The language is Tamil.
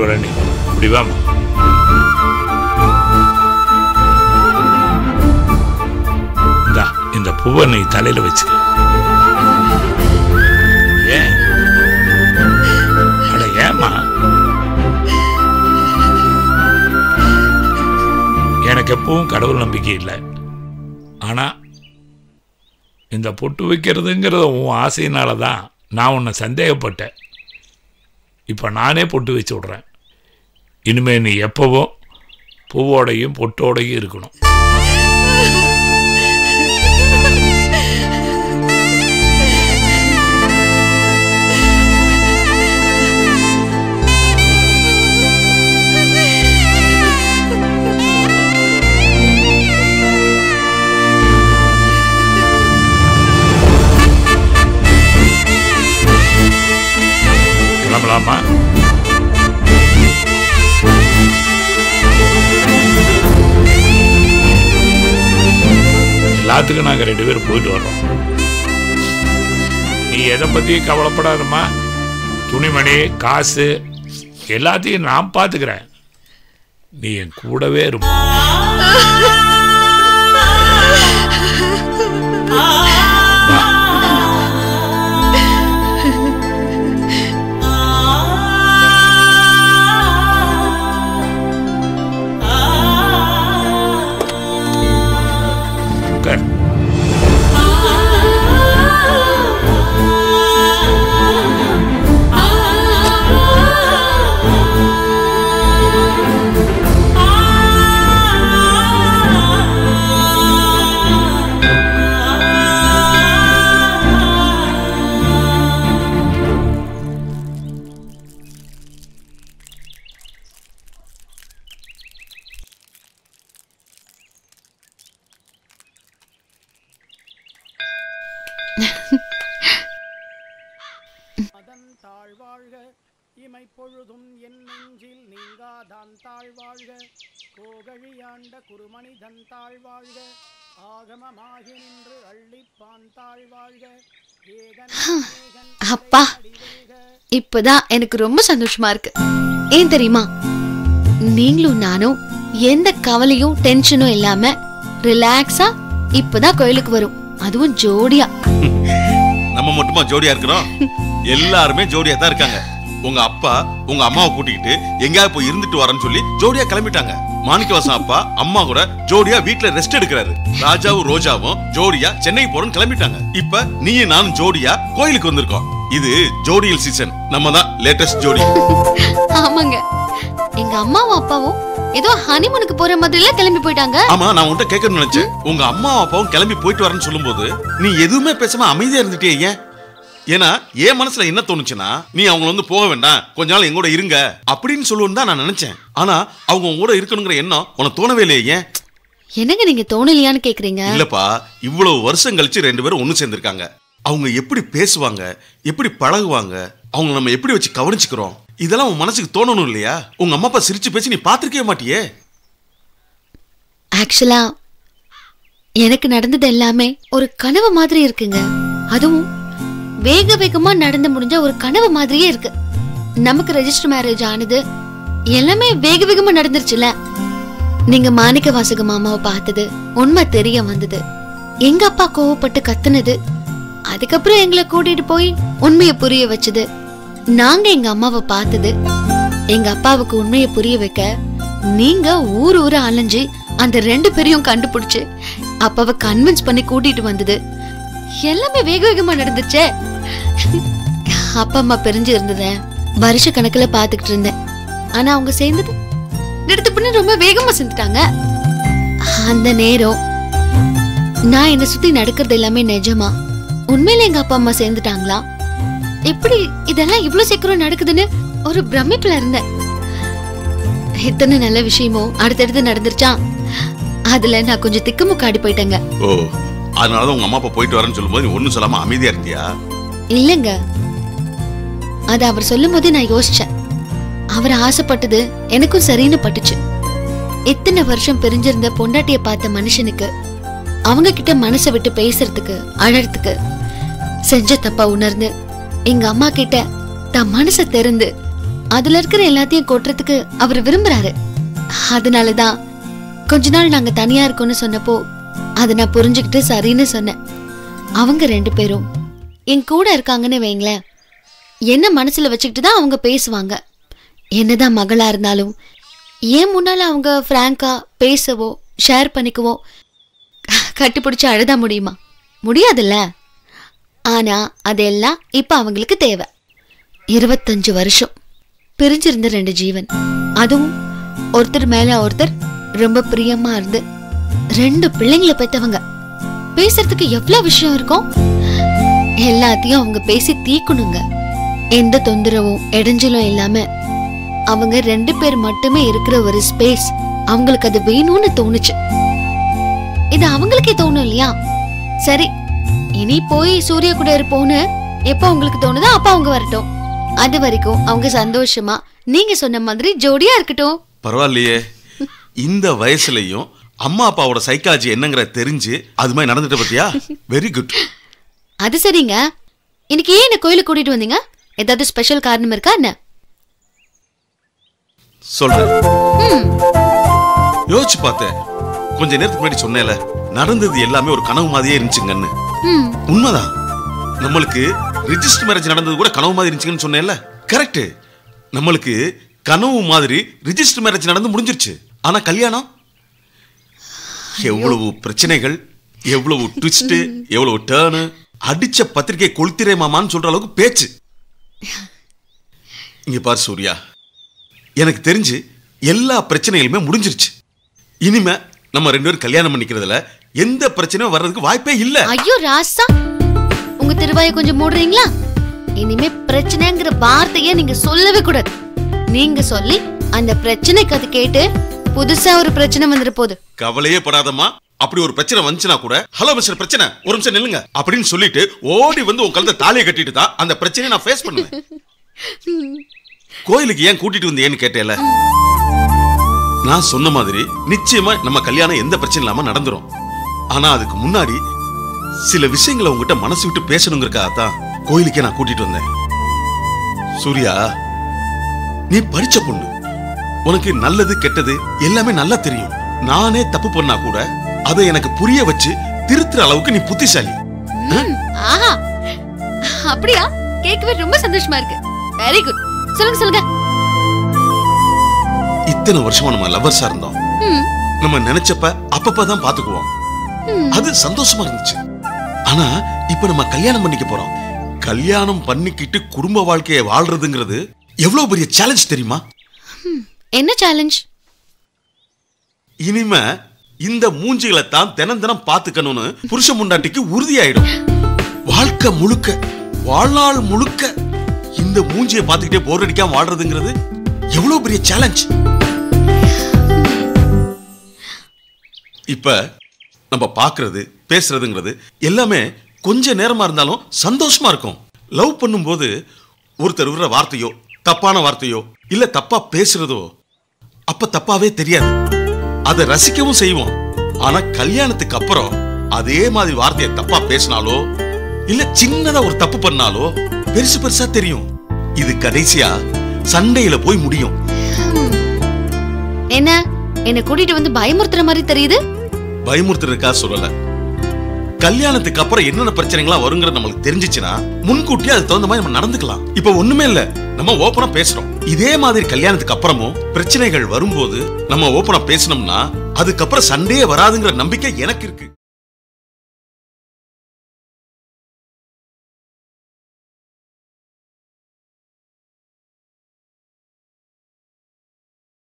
போயிட்டு வரேன் நீ இப்படி வாமா இந்தா இந்த பூவை நீ தலையில வச்சுக்க ஏன் அட ஏம்மா எனக்கு எப்பவும் கடவுள் நம்பிக்கை இல்லை ஆனா இந்த பொட்டு வைக்கிறதுங்கிறது உன் ஆசையினால தான் நான் உன்னை சந்தேகப்பட்டேன் இப்போ நானே பொட்டு வச்சு விட்றேன் இனிமே நீ எப்பவும் பூவோடையும் பொட்டோடையும் இருக்கணும் கிளம்பலாமா எல்லாத்துக்கும் நாங்கள் ரெண்டு பேரும் போயிட்டு வர்றோம் நீ எதை பற்றியும் கவலைப்படாதம்மா துணிமணி காசு எல்லாத்தையும் நான் பார்த்துக்கிறேன் நீ என் கூடவே இருப்பா உட்கார். அதன் தாழ்வாழ்க இமை பொழுதும் என் நெஞ்சில் நீங்காதான் தாழ்வாழ்க கோகழியாண்ட குருமணிதன் தாழ்வாழ்க ஆகமமாகி நின்று அள்ளிப்பான் தாழ்வாழ்க ஏகன் ஏகன் அப்பா இப்பதான் எனக்கு ரொம்ப சந்தோஷமா இருக்கு ஏன் தெரியுமா நீங்களும் நானும் எந்த கவலையும் டென்ஷனும் இல்லாம ரிலாக்ஸா இப்பதான் கோயிலுக்கு வரும் அதுவும் ஜோடியா நம்ம மட்டுமா ஜோடியா இருக்கிறோம் எல்லாருமே ஜோடியா தான் இருக்காங்க உங்க அப்பா உங்க அம்மாவை கூட்டிக்கிட்டு எங்கேயாவது போய் இருந்துட்டு வரேன்னு சொல்லி ஜோடியா கிளம்பிட்டாங்க மாணிக்கவாசன் அப்பா அம்மா கூட ஜோடியா வீட்ல ரெஸ்ட் எடுக்கிறாரு ராஜாவும் ரோஜாவும் ஜோடியா சென்னை போறோம்னு கிளம்பிட்டாங்க இப்ப நீயும் நானும் ஜோடியா கோயிலுக்கு வந்திருக்கோம் இது ஜோடியல் சீசன் நம்ம தான் லேட்டஸ்ட் ஜோடி ஆமாங்க எங்க அம்மாவும் அப்பாவும் ஏதோ ஹனிமூனுக்கு போற மாதிரி எல்லாம் கிளம்பி போயிட்டாங்க ஆமா நான் உன்கிட்ட கேட்கணும்னு நினைச்சேன் உங்க அம்மாவும் அப்பாவும் கிளம்பி போயிட்டு வரேன்னு சொல்லும்போது நீ எதுவுமே பேசாம அமைதியா இருந்துட்டே ஏன் ஏன்னா என் மனசுல என்ன தோணுச்சுன்னா நீ அவங்கள வந்து போக வேண்டாம் கொஞ்ச நாள் எங்கூட இருங்க அப்படின்னு சொல்லுவேன்னு தான் நான் நினைச்சேன் ஆனா அவங்க உங்க கூட இருக்கணுங்கிற எண்ணம் உனக்கு தோணவே இல்லையே ஏன் என்னங்க நீங்க தோணலையான்னு கேக்குறீங்க இல்லப்பா இவ்வளவு வருஷம் கழிச்சு ரெண்டு பேரும் ஒண்ணு சேர்ந்திருக்காங்க அவங்க எப்படி பேசுவாங்க எப்படி பழகுவாங்க அவங்க நம்ம எப்படி வச்சு கவனிச்சுக்கிறோம் இதெல்லாம் உன் மனசுக்கு தோணணும் இல்லையா உங்க அம்மா அப்பா சிரிச்சு பேசி நீ பாத்திருக்கவே மாட்டியே ஆக்சுவலா எனக்கு நடந்தது எல்லாமே ஒரு கனவு மாதிரி இருக்குங்க அதுவும் வேக வேகமா நடந்து முடிஞ்ச ஒரு கனவு மாதிரியே இருக்கு நமக்கு ரெஜிஸ்டர் மேரேஜ் ஆனது எல்லாமே வேக வேகமா நடந்துருச்சுல நீங்க மாணிக்க வாசக மாமாவை பார்த்தது உண்மை தெரிய வந்தது எங்க அப்பா கோவப்பட்டு கத்துனது அதுக்கப்புறம் எங்களை கூட்டிட்டு போய் உண்மையை புரிய வச்சது நாங்க எங்க அம்மாவை பார்த்தது எங்க அப்பாவுக்கு உண்மையை புரிய வைக்க நீங்க ஊர் ஊரா அலைஞ்சு அந்த ரெண்டு பேரையும் கண்டுபிடிச்சு அப்பாவை கன்வின்ஸ் பண்ணி கூட்டிட்டு வந்தது எல்லாமே வேக வேகமா நடந்துச்சே அப்பா அம்மா பிரிஞ்சு இருந்தத வருஷ கணக்குல பாத்துக்கிட்டு இருந்தேன் ஆனா அவங்க சேர்ந்தது எடுத்து பண்ணி ரொம்ப வேகமா செஞ்சுட்டாங்க அந்த நேரம் நான் என்னை சுத்தி நடக்கிறது எல்லாமே நிஜமா உண்மையில எங்க அப்பா அம்மா சேர்ந்துட்டாங்களா எப்படி இதெல்லாம் இவ்ளோ சீக்கிரம் நடக்குதுன்னு ஒரு பிரமிப்புல இருந்தேன் இத்தனை நல்ல விஷயமும் அடுத்தடுத்து நடந்துருச்சா அதுல நான் கொஞ்சம் திக்குமுக்காடி போயிட்டேங்க ஓ அதனாலதான் உங்க அம்மா அப்பா போயிட்டு வரேன்னு சொல்லும்போது நீ ஒண்ணும் சொல்லாம அமைதியா இருந்தியா இல்லங்க அது அவர் சொல்லும் போதே நான் யோசிச்சேன் அவர் ஆசைப்பட்டது எனக்கும் சரின்னு பட்டுச்சு இத்தனை வருஷம் பிரிஞ்சிருந்த பொண்டாட்டிய பார்த்த மனுஷனுக்கு அவங்க கிட்ட மனசை விட்டு பேசுறதுக்கு அழறதுக்கு செஞ்ச தப்பா உணர்ந்து எங்க அம்மா கிட்ட தன் மனசை திறந்து அதுல இருக்கிற எல்லாத்தையும் கொட்டுறதுக்கு அவர் விரும்புறாரு அதனாலதான் கொஞ்ச நாள் நாங்க தனியா இருக்கோம்னு சொன்னப்போ அதை நான் புரிஞ்சுக்கிட்டு சரின்னு சொன்னேன் அவங்க ரெண்டு பேரும் என் கூட இருக்காங்கன்னு வைங்களேன் என்ன மனசுல வச்சுக்கிட்டு தான் அவங்க பேசுவாங்க என்னதான் மகளா இருந்தாலும் ஏன் முன்னால அவங்க ஃப்ராங்கா பேசவோ ஷேர் பண்ணிக்கவோ கட்டிப்பிடிச்சு அழுத முடியுமா முடியாதுல்ல ஆனா அதெல்லாம் இப்ப அவங்களுக்கு தேவை இருபத்தஞ்சு வருஷம் பிரிஞ்சிருந்த ரெண்டு ஜீவன் அதுவும் ஒருத்தர் மேல ஒருத்தர் ரொம்ப பிரியமா இருந்து ரெண்டு பிள்ளைங்களை பெத்தவங்க பேசுறதுக்கு எவ்வளவு விஷயம் இருக்கும் எல்லாத்தையும் அவங்க பேசி தீக்கணுங்க எந்த தொந்தரவும் இடைஞ்சலும் இல்லாம அவங்க ரெண்டு பேர் மட்டுமே இருக்கிற ஒரு ஸ்பேஸ் அவங்களுக்கு அது வேணும்னு தோணுச்சு இது அவங்களுக்கே தோணும் இல்லையா சரி இனி போய் சூர்யா கூட இருப்போம்னு எப்ப உங்களுக்கு தோணுதோ அப்ப அவங்க வரட்டும் அது வரைக்கும் அவங்க சந்தோஷமா நீங்க சொன்ன மாதிரி ஜோடியா இருக்கட்டும் பரவாயில்லையே இந்த வயசுலயும் அம்மா அப்பாவோட சைக்காலஜி என்னங்கிற தெரிஞ்சு அது மாதிரி நடந்துட்டு பத்தியா வெரி குட் அது சரிங்க இன்னைக்கு ஏன் என்ன கோயிலுக்கு கூட்டிட்டு வந்தீங்க ஏதாவது ஸ்பெஷல் காரணம் இருக்கா என்ன சொல்றேன் ம், யோசிச்சு பார்த்தேன் கொஞ்ச நேரத்துக்கு முன்னாடி சொன்னேல நடந்தது எல்லாமே ஒரு கனவு மாதிரியே இருந்துச்சுங்கன்னு ம், உண்மைதான் நம்மளுக்கு ரிஜிஸ்டர் மேரேஜ் நடந்தது கூட கனவு மாதிரி இருந்துச்சுன்னு சொன்னேன்ல கரெக்ட் நம்மளுக்கு கனவு மாதிரி ரிஜிஸ்டர் மேரேஜ் நடந்து முடிஞ்சிருச்சு ஆனா கல்யாணம் எவ்வளவு பிரச்சனைகள் எவ்வளவு ட்விஸ்ட் எவ்வளவு டேர்னு அடிச்ச பத்திரிகை கொளுத்திரே மாமான்னு சொல்ற அளவுக்கு பேச்சு இங்க பார் சூர்யா எனக்கு தெரிஞ்சு எல்லா பிரச்சனைகளுமே முடிஞ்சிருச்சு இனிமே நம்ம ரெண்டு பேரும் கல்யாணம் பண்ணிக்கிறதுல எந்த பிரச்சனையும் வர்றதுக்கு வாய்ப்பே இல்ல ஐயோ ராசா உங்க திருவாயை கொஞ்சம் மூடுறீங்களா இனிமே பிரச்சனைங்கிற வார்த்தைய நீங்க சொல்லவே கூடாது நீங்க சொல்லி அந்த பிரச்சனைக்கு அது கேட்டு புதுசா ஒரு பிரச்சனை வந்துட போகுது கவலையே படாதம்மா அப்படி ஒரு பிரச்சனை வந்துச்சுன்னா கூட ஹலோ மிஸ்டர் பிரச்சனை ஒரு நிமிஷம் நில்லுங்க அப்படின்னு சொல்லிட்டு ஓடி வந்து உன் கழுத்தை தாலியை கட்டிட்டு தான் அந்த பிரச்சனையை நான் ஃபேஸ் பண்ணுவேன் கோயிலுக்கு ஏன் கூட்டிட்டு வந்தேன்னு கேட்டேல நான் சொன்ன மாதிரி நிச்சயமா நம்ம கல்யாணம் எந்த பிரச்சனை இல்லாம நடந்துரும் ஆனா அதுக்கு முன்னாடி சில விஷயங்களை உங்ககிட்ட மனசு விட்டு பேசணுங்கிறக்காக தான் கோயிலுக்கே நான் கூட்டிட்டு வந்தேன் சூர்யா நீ படிச்ச பொண்ணு உனக்கு நல்லது கெட்டது எல்லாமே நல்லா தெரியும் நானே தப்பு பண்ணா கூட அதை எனக்கு புரிய வச்சு திருத்துற அளவுக்கு நீ புத்திசாலி ம், ஆஹா அப்படியா கேட்கவே ரொம்ப சந்தோஷமா இருக்கு வெரி குட் சொல்லுங்க சொல்லுங்க இத்தனை வருஷமா நம்ம லவ்வர்ஸா இருந்தோம் ம், நம்ம நினைச்சப்ப அப்பப்பதான் பாத்துக்குவோம் ம். அது சந்தோஷமா இருந்துச்சு ஆனா இப்ப நம்ம கல்யாணம் பண்ணிக்க போறோம் கல்யாணம் பண்ணிக்கிட்டு குடும்ப வாழ்க்கையை வாழ்றதுங்கிறது எவ்வளவு பெரிய சேலஞ்ச் தெரியுமா என்ன சேலஞ்ச் இனிமே இந்த மூஞ்சிகளை தான் தினம் தினம் பாத்துக்கணும்னு புருஷ முண்டாட்டிக்கு உறுதியாயிடும் வாழ்க்கை முழுக்க வாழ்நாள் முழுக்க இந்த மூஞ்சியை பார்த்துக்கிட்டே போர் அடிக்காம வாழ்றதுங்கிறது எவ்வளவு பெரிய சேலஞ்ச் இப்ப நம்ம பார்க்கிறது பேசுறதுங்கிறது எல்லாமே கொஞ்ச நேரமா இருந்தாலும் சந்தோஷமா இருக்கும் லவ் பண்ணும்போது ஒருத்தர் விடுற வார்த்தையோ தப்பான வார்த்தையோ இல்ல தப்பா பேசுறதோ அப்ப தப்பாவே தெரியாது அதை ரசிக்கவும் செய்வோம் ஆனா கல்யாணத்துக்கு அப்புறம் அதே மாதிரி வார்த்தையை தப்பா பேசினாலோ இல்ல சின்னதா ஒரு தப்பு பண்ணாலோ பெருசு பெருசா தெரியும் இது கடைசியா சண்டையில போய் முடியும் என்ன என்ன கூட்டிட்டு வந்து பயமுறுத்துற மாதிரி தெரியுது பயமுறுத்துறதுக்கா சொல்லல கல்யாணத்துக்கு அப்புறம் என்னென்ன பிரச்சனைகளா வருங்கிறது நம்மளுக்கு தெரிஞ்சிச்சுன்னா முன்கூட்டியே அதுக்கு தகுந்த மாதிரி நம்ம நடந்துக்கலாம் இப்ப ஒண்ணுமே இல்ல நம்ம ஓப்பனா பேசுறோம் இதே மாதிரி கல்யாணத்துக்கு அப்புறமும் பிரச்சனைகள் வரும்போது நம்ம ஓப்பனா பேசணும்னா அதுக்கப்புறம் சண்டையே வராதுங்கிற நம்பிக்கை எனக்கு இருக்கு